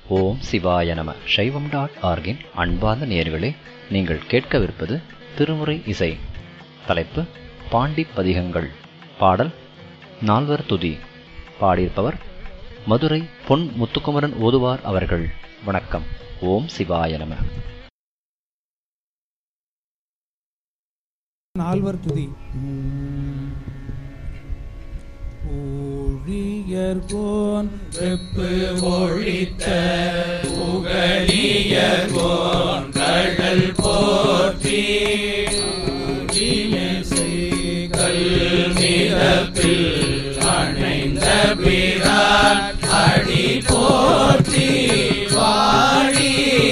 ஓம் சிவாய நம சைவம் டாட் ஆர்கின் அன்பார்ந்த நேயர்களே நீங்கள் கேட்கவிருப்பது திருமுறை இசை தலைப்பு பாண்டி பதிகங்கள் பாடல் நால்வர் துதி பாடியிருப்பவர் மதுரை பொன் முத்துக்குமரன் ஓதுவார் அவர்கள் வணக்கம் ஓம் சிவாய நம நால்வர் துதி ஊழியர்கோன் வெப்பு ஒழித்த புகழியர்கோன் கடல் போற்றி கல் மிதப்பில் அணைந்த பிரான் அடி போற்றி வாழி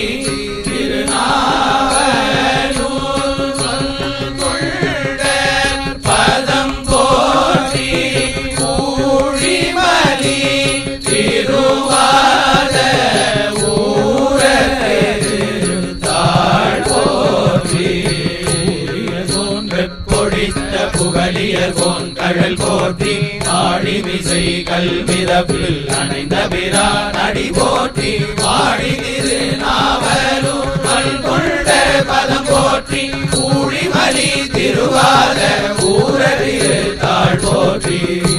திருநாவலூர் கொண்ட பதம் போற்றி ஊழிமலி திருவாத ஊரத்தாள் போற்றி பொடித்த புகழியர்கோன் கடல் போற்றி ஆடி விசை கல்விதப்பில் அணைந்த பிரான் அடி போற்றி வாடி திருநாவலும் கல் கொண்ட பதம் போற்றி ஊழிமலி திருவாத ஊரதிரு தாழ் போற்றி